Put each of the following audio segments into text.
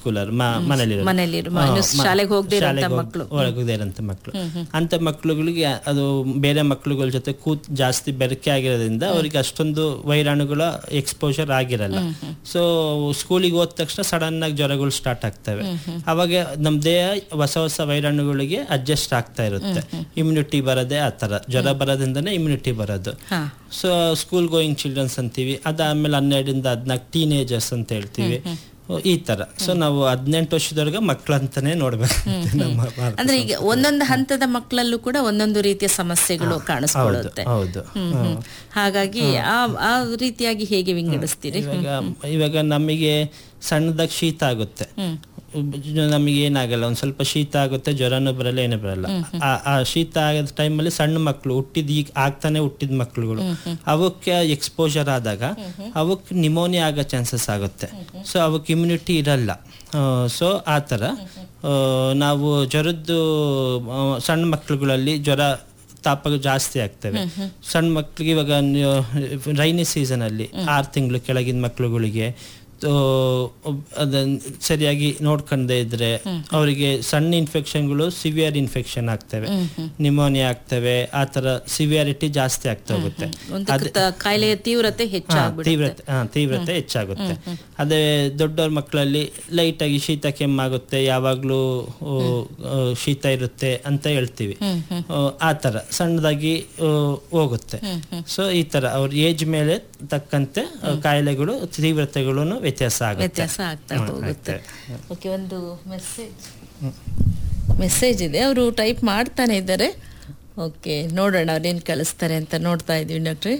ಸ್ಕೂಲರ್ ಮನೇಲಿ ಮನೇಲಿರೋ ಇನ್ನು ಶಾಲೆಗೆ ಹೋಗದೇ ಇರೋಂಥ ಮಕ್ಕಳು ಹೋಗದೇ ಇರೋಂಥ ಮಕ್ಕಳು ಅಂತ ಮಕ್ಕಳುಗಳಿಗೆ ಅದು ಬೇರೆ ಮಕ್ಕಳುಗಳ ಜೊತೆ ಕೂತ್ ಜಾಸ್ತಿ ಬೆರಕೆ ಆಗಿರೋದ್ರಿಂದ ಅವರಿಗೆ ಅಷ್ಟೊಂದು ವೈರಾಣುಗಳ ಎಕ್ಸ್ಪೋಜರ್ ಆಗಿರಲ್ಲ ಸೊ ಸ್ಕೂಲಿಗೆ ಹೋದ ತಕ್ಷಣ ಸಡನ್ ಆಗಿ ಜ್ವರಗಳು ಸ್ಟಾರ್ಟ್ ಆಗ್ತವೆ ಅವಾಗ ನಮ್ಮ ದೇಹ ಹೊಸ ಹೊಸ ವೈರಾಣುಗಳಿಗೆ ಅಡ್ಜಸ್ಟ್ ಆಗ್ತಾ ಇರುತ್ತೆ ಇಮ್ಯುನಿಟಿ ಬರೋದೇ ಆ ಥರ ಜ್ವರ ಬರೋದ್ರಿಂದನೇ ಇಮ್ಯುನಿಟಿ ಬರೋದು ಹಾ ಸೊ ಸ್ಕೂಲ್ ಗೋಯಿಂಗ್ ಚಿಲ್ಡ್ರನ್ಸ್ ಅಂತೀವಿ ಅದಾದ್ಮೇಲೆ ಹನ್ನೆರಡರಿಂದ ಹದಿನಾಲ್ಕು ಟೀನೇಜರ್ಸ್ ಅಂತ ಹೇಳ್ತೀವಿ ಈ ತರ ಸೊ ನಾವು ಹದಿನೆಂಟು ವರ್ಷದವರೆಗೆ ಮಕ್ಕಳಂತಾನೆ ನೋಡ್ಬೇಕು ನಮ್ಮ ಭಾರತ ಅಂದ್ರೆ ಈಗ ಒಂದೊಂದು ಹಂತದ ಮಕ್ಕಳಲ್ಲೂ ಕೂಡ ಒಂದೊಂದು ರೀತಿಯ ಸಮಸ್ಯೆಗಳು ಕಾಣಿಸ್ಕೊಳ್ಳುತ್ತೆ ಹೌದು ಹ್ಮ್, ಹ್ಮ್. ಹಾಗಾಗಿ ಆ ಆ ರೀತಿಯಾಗಿ ಹೇಗೆ ವಿಂಗಡಿಸ್ತೀರಿ ಇವಾಗ ಇವಾಗ ನಮಗೆ ಸಣ್ಣದಾಗಿ ಶೀತ ಆಗುತ್ತೆ ನಮಗೆ ಏನಾಗಲ್ಲ ಒಂದ್ ಸ್ವಲ್ಪ ಶೀತ ಆಗುತ್ತೆ ಜ್ವರನೂ ಬರಲ್ಲ ಏನೂ ಬರಲ್ಲ ಆ- ಆ ಶೀತ ಆಗದ ಟೈಮಲ್ಲಿ ಸಣ್ಣ ಮಕ್ಕಳು ಹುಟ್ಟಿದ ಈಗ ಆಗ್ತಾನೆ ಹುಟ್ಟಿದ ಮಕ್ಕಳುಗಳು ಅವಕ್ಕೆ ಎಕ್ಸ್ಪೋಜರ್ ಆದಾಗ ಅವಕ್ಕೆ ನಿಮೋನಿಯಾ ಆಗೋ ಚಾನ್ಸಸ್ ಆಗುತ್ತೆ ಸೊ ಅವಕ್ಕೆ ಇಮ್ಯುನಿಟಿ ಇರಲ್ಲ ಸೊ ಆ ಥರ ಆ, ನಾವು ಜ್ವರದ್ದು ಆ, ಸಣ್ಣ ಮಕ್ಕಳುಗಳಲ್ಲಿ ಜ್ವರ ತಾಪ ಜಾಸ್ತಿ ಆಗ್ತವೆ ಸಣ್ಣ ಮಕ್ಕಳಿಗೆ ಇವಾಗ ರೈನಿ ಸೀಸನಲ್ಲಿ ಆರು ತಿಂಗಳು ಕೆಳಗಿನ ಮಕ್ಕಳುಗಳಿಗೆ ಅದನ್ನ ಸರಿಯಾಗಿ ನೋಡ್ಕೊಂಡೇ ಇದ್ರೆ ಅವರಿಗೆ ಸಣ್ಣ ಇನ್ಫೆಕ್ಷನ್ಗಳು ಸಿವಿಯರ್ ಇನ್ಫೆಕ್ಷನ್ ಆಗ್ತವೆ ನಿಮೋನಿಯಾ ಆಗ್ತವೆ ಆ ತರ ಸಿವಿಯಾರಿಟಿ ಜಾಸ್ತಿ ಆಗ್ತಾ ಹೋಗುತ್ತೆ ಒಂದು ತ- ಕಾಯಿಲೆಯ ತೀವ್ರತೆ ಹಾ, ಹೆಚ್ಚಾಗ್ಬಿಡುತ್ತೆ ತೀವ್ರತೆ ಹಾ, ತೀವ್ರತೆ ಹೆಚ್ಚಾಗುತ್ತೆ ಅದೇ ದೊಡ್ಡವ್ರ ಮಕ್ಕಳಲ್ಲಿ ಲೈಟ್ ಆಗಿ ಶೀತ ಕೆಮ್ಮಾಗುತ್ತೆ ಯಾವಾಗ್ಲೂ ಓ, ಆ, ಶೀತ ಇರುತ್ತೆ ಅಂತ ಹೇಳ್ತೀವಿ ಆ, ಆ ತರ ಸಣ್ಣದಾಗಿ ಆ, ಹೋಗುತ್ತೆ ಸೊ ಈ ತರ ಅವ್ರ ಏಜ್ ಮೇಲೆ ತಕ್ಕಂತೆ ಆ, ಕಾಯಿಲೆಗಳು ತೀವ್ರತೆಗಳು ವ್ಯತ್ಯಾಸ ಆಗುತ್ತೆ ವ್ಯತ್ಯಾಸ ಆಗ್ತಾ ಹ್ಮ್, ಹೋಗುತ್ತೆ ಆಗ್ತದೆ. ಓಕೆ ಒಂದು ಮೆಸೇಜ್ ಮೆಸೇಜ್ ಇದೆ ಅವರು ಟೈಪ್ ಮಾಡ್ತಾನೆ ಇದ್ದಾರೆ ಓಕೆ ನೋಡೋಣ ಅವ್ರೇನು ಕಳಿಸ್ತಾರೆ ಅಂತ ನೋಡ್ತಾ ಇದೀವಿ ಡಾಕ್ಟ್ರಿ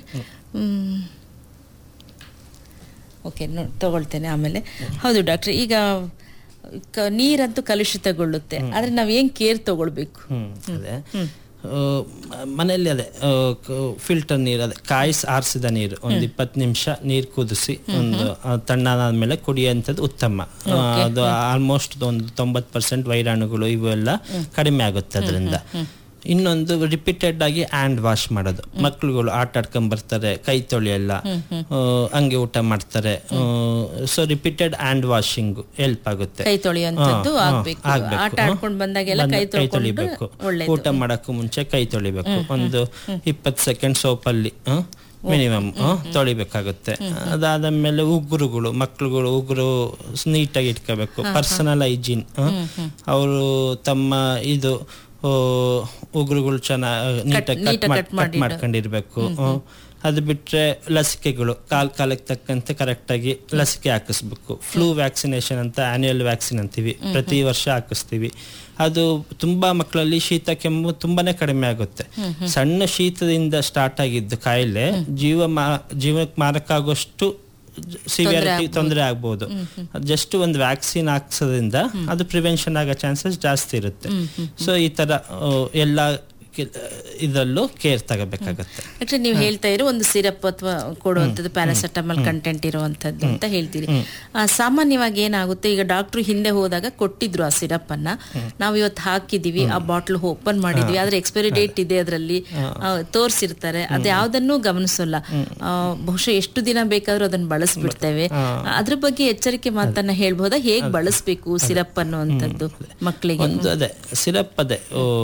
ಓಕೆ ನೋ ತಗೊಳ್ತೇನೆ ಆಮೇಲೆ ಹೌದು ಡಾಕ್ಟ್ರಿ ಈಗ ಕ- ನೀರಂತೂ ಕಲುಷಿತಗೊಳ್ಳುತ್ತೆ ಆದ್ರೆ ನಾವ್ ಏನ್ ಕೇರ್ ತಗೊಳ್ಬೇಕು ಹ್ಮ್ ಅದೇ ಆ, ಮನೆಯಲ್ಲಿ ಅದೇ ಫಿಲ್ಟರ್ ನೀರು ಅದೇ ಕಾಯಿಸಿ ಆರಿಸಿದ ನೀರು ಒಂದು ಇಪ್ಪತ್ತು ನಿಮಿಷ ನೀರು ಕುದಿಸಿ ಒಂದು ಆ, ತಣ್ಣಾದ್ಮೇಲೆ ಕುಡಿಯುವಂಥದ್ದು ಉತ್ತಮ ಆ, ಅದು ಆಲ್ಮೋಸ್ಟ್ ಒಂದು ತೊಂಬತ್ತು ಪರ್ಸೆಂಟ್ ವೈರಾಣುಗಳು ಇವೆಲ್ಲ ಕಡಿಮೆ ಆಗುತ್ತೆ ಅದರಿಂದ ಇನ್ನೊಂದು ರಿಪೀಟೆಡ್ ಆಗಿ ಹ್ಯಾಂಡ್ ವಾಶ್ ಮಾಡೋದು ಮಕ್ಳುಗಳು ಆಟ ಆಡ್ಕೊಂಡ್ ಬರ್ತಾರೆ ಕೈ ತೊಳೆಯಲ್ಲ ಆ, ಹಂಗೆ ಊಟ ಮಾಡ್ತಾರೆ so repeated hand washing help ಆಗುತ್ತೆ ಕೈ ತೊಳೆಯುವಂಥದ್ದು ಹಾ, ಹಾ, ಆಗ್ಬೇಕು ಆಗ್ಬೇಕು. ಆಟ ಆಡ್ಕೊಂಡ್ ಬಂದಾಗೆಲ್ಲ ಕೈ ಬಂದ- ತೊಳ್ಕೊಂಡು ತೊಳಿಬೇಕು ಒಳ್ಳೇದು ಊಟ ಮಾಡಕ್ಕೂ ಮುಂಚೆ ಕೈ ತೊಳಿಬೇಕು ಒಂದು ಇಪ್ಪತ್ತು ಸೆಕೆಂಡ್ ಸೋಪಲ್ಲಿ ಮಿನಿಮಮ್ ತೊಳಿಬೇಕಾಗುತ್ತೆ ಅದಾದ್ಮೇಲೆ ಉಗುರುಗಳು ಮಕ್ಳುಗಳು ಉಗುರು ನೀಟಾಗಿ ಇಟ್ಕೋಬೇಕು ಪರ್ಸನಲ್ ಹೈಜೀನ್ ಅವರು ತಮ್ಮ ಇದು ಆ, ಉಗುರುಗಳು ಚೆನ್ನಾಗಿ ನೀಟಾಗಿ ಕಟ್ ಕಟ್ ಮಾಡ್ಕೊಂಡಿರ್ಬೇಕು ಹ್ಮ್. ಅದು ಬಿಟ್ರೆ ಲಸಿಕೆಗಳು ಕಾಲ್ ಕಾಲಕ್ಕೆ ತಕ್ಕಂತೆ ಕರೆಕ್ಟಾಗಿ ಲಸಿಕೆ ಹಾಕಿಸ್ಬೇಕು ಫ್ಲೂ ವ್ಯಾಕ್ಸಿನೇಷನ್ ಅಂತ ಆನ್ಯುಯಲ್ ವ್ಯಾಕ್ಸಿನ್ ಅಂತೀವಿ ಪ್ರತಿ ವರ್ಷ ಹಾಕಿಸ್ತೀವಿ ಅದು ತುಂಬಾ ಮಕ್ಕಳಲ್ಲಿ ಶೀತ ಕೆಮ್ಮು ತುಂಬಾನೇ ಕಡಿಮೆ ಆಗುತ್ತೆ ಸಣ್ಣ ಶೀತದಿಂದ ಸ್ಟಾರ್ಟ್ ಆಗಿದ್ದು ಕಾಯಿಲೆ ಜೀವ ಮಾ ಜೀವಕ್ಕೆ ಮಾರಕ ಆಗೋಷ್ಟು ಸಿವಿಯಾರಿಟಿ ತೊಂದರೆ ಆಗ್ಬೋದು ಜಸ್ಟ್ ಒಂದು ವ್ಯಾಕ್ಸಿನ್ ಹಾಕ್ಸೋದ್ರಿಂದ ಅದು ಪ್ರಿವೆನ್ಷನ್ ಆಗೋ ಚಾನ್ಸಸ್ ಜಾಸ್ತಿ ಇರುತ್ತೆ ಸೊ ಈ ತರ ಆ, ಎಲ್ಲ ಕೆ- ಇದರಲ್ಲೂ ಕೇರ್ ತಗೋಬೇಕಾಗತ್ತೆ ಯಾಕಂದ್ರೆ ನೀವು ಹೇಳ್ತಾ ಇರೋ ಒಂದು ಸಿರಪ್ ಅಥವಾ ಕೊಡುವಂಥದ್ದು ಪ್ಯಾರಾಸೆಟಮಾಲ್ ಕಂಟೆಂಟ್ ಇರುವಂತದ್ದು ಅಂತ ಹೇಳ್ತೀರಿ ಆ, ಸಾಮಾನ್ಯವಾಗಿ ಏನಾಗುತ್ತೆ ಈಗ ಡಾಕ್ಟರ್ ಹಿಂದೆ ಹೋದಾಗ ಕೊಟ್ಟಿದ್ರು ಆ ಸಿರಪ್ ಅನ್ನ ನಾವು ಇವತ್ತು ಹಾಕಿದೀವಿ ಆ ಬಾಟ್ಲ್ ಓಪನ್ ಮಾಡಿದ್ವಿ ಆದ್ರೆ ಎಕ್ಸ್ಪೈರಿ ಡೇಟ್ ಇದೆ ಅದರಲ್ಲಿ ತೋರಿಸಿರ್ತಾರೆ ಅದು ಯಾವ್ದನ್ನೂ ಗಮನಿಸಲ್ಲ ಆ, ಬಹುಶಃ ಎಷ್ಟು ದಿನ ಬೇಕಾದ್ರೂ ಅದನ್ನ ಬಳಸ್ಬಿಡ್ತೇವೆ ಅದ್ರ ಬಗ್ಗೆ ಎಚ್ಚರಿಕೆ ಮಾತನ್ನ ಹೇಳ್ಬೋದಾ ಹೇಗ್ ಬಳಸ್ಬೇಕು ಸಿರಪ್ ಅನ್ನುವಂಥದ್ದು ಮಕ್ಕಳಿಗೆ ಒಂದು ಅದೇ ಸಿರಪ್ ಅದೇ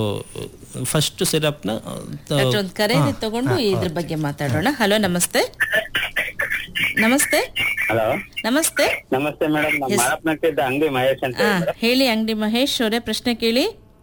ಫಸ್ಟ್ ಸಿರಪ್ನ ಡಾಕ್ಟರ್ ಒಂದು ಕರೆ ಇದೆ ತಗೊಂಡು ಇದ್ರ ಬಗ್ಗೆ ಮಾತಾಡೋಣ ಹಲೋ ನಮಸ್ತೆ ನಮಸ್ತೆ ಹಲೋ ನಮಸ್ತೆ ನಮಸ್ತೆ ಮೇಡಮ್ ನಮ್ಮ ಮಾರಪ್ಪನಟ್ಟಿದ್ದ ಅಂಗಡಿ ಮಹೇಶ್ ಅಂತ ಹಾ ಹೇಳಿ ಅಂಗಡಿ ಮಹೇಶ್ ಅವರೇ ಪ್ರಶ್ನೆ ಕೇಳಿ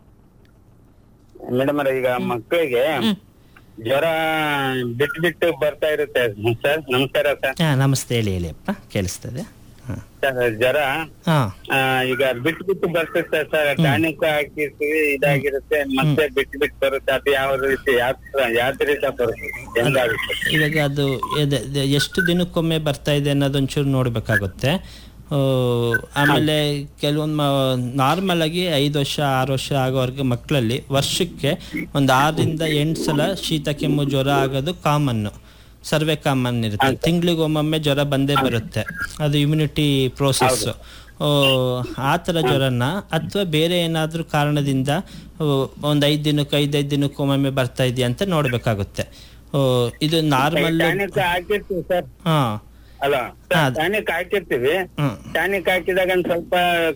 ಮೇಡಮ್ ಈಗ ಮಕ್ಕಳಿಗೆ ಜ್ವರ ಬಿಟ್ಟು ಬಿಟ್ಟು ಬರ್ತಾ ಇರುತ್ತೆ ಸರ್ ನಮಸ್ಕಾರ ಸರ್ ಹಾ ನಮಸ್ತೆ ಹೇಳಿ ಹೇಳಿ ಅಪ್ಪ ಕೇಳಿಸ್ತದೆ ಹಾ ಸರ್ ಜ್ವರ ಹಾ ಆ, ಈಗ ಬಿಟ್ಟು ಬಿಟ್ಟು ಬರ್ತಿರುತ್ತೆ ಸರ್ ಟಾನಿಕ್ ಹಾಕಿರ್ತೀವಿ ಇದಾಗಿರುತ್ತೆ ಮತ್ತೆ ಬಿಟ್ಟು ಬಿಟ್ಟು ಬರುತ್ತೆ ಅದು ಯಾವ ರೀತಿ ಯಾವ ಯಾವ್ದ್ರಿಂದ ಬರುತ್ತೆ ಹೆಂಗಾಗುತ್ತೆ ಇವಾಗ ಅದು ಎದೆ- ಎದೆ- ಎಷ್ಟು ದಿನಕ್ಕೊಮ್ಮೆ ಬರ್ತಾ ಇದೆ ಅನ್ನೋದೊಂಚೂರು ನೋಡ್ಬೇಕಾಗುತ್ತೆ ಆ, ಆಮೇಲೆ ಕೆಲವೊಂದು ನಾರ್ಮಲ್ ಆಗಿ ಐದು ವರ್ಷ ಆರು ವರ್ಷ ಆಗೋವರೆಗೆ ಮಕ್ಕಳಲ್ಲಿ ವರ್ಷಕ್ಕೆ ಒಂದು ಆರರಿಂದ ಎಂಟು ಸಲ ಶೀತ ಕೆಮ್ಮು ಜ್ವರ ಆಗೋದು ಕಾಮನ್ನು ಸರ್ವೇ ಕಾಮನ್ ಇರುತ್ತೆ ತಿಂಗಳಿಗೊಮ್ಮೊಮ್ಮೆ ಜ್ವರ ಬಂದೇ ಬರುತ್ತೆ ಅದು ಇಮ್ಯುನಿಟಿ ಪ್ರೋಸೆಸ್ ಆ ಥರ ಜ್ವರನ ಅಥವಾ ಬೇರೆ ಏನಾದರೂ ಕಾರಣದಿಂದ ಒಂದು ಐದು ದಿನಕ್ಕೆ ಐದೈದು ದಿನಕ್ಕೆ ಒಮ್ಮೊಮ್ಮೆ ಬರ್ತಾ ಇದೆಯಾ ಅಂತ ನೋಡಬೇಕಾಗುತ್ತೆ ಇದು ನಾರ್ಮಲ್ ಟಾನಿಕ್ ಹಾಕಿರ್ತೀವಿ ಸರ್ ಹಾ ಅಲ್ಲ ಹಾ. ಟಾನಿಕ್ ಹಾಕಿರ್ತೀವಿ ಹ್ಮ್ ಟಾನಿಕ್ ಹಾಕಿದಾಗ ಒಂದ್ ಸ್ವಲ್ಪ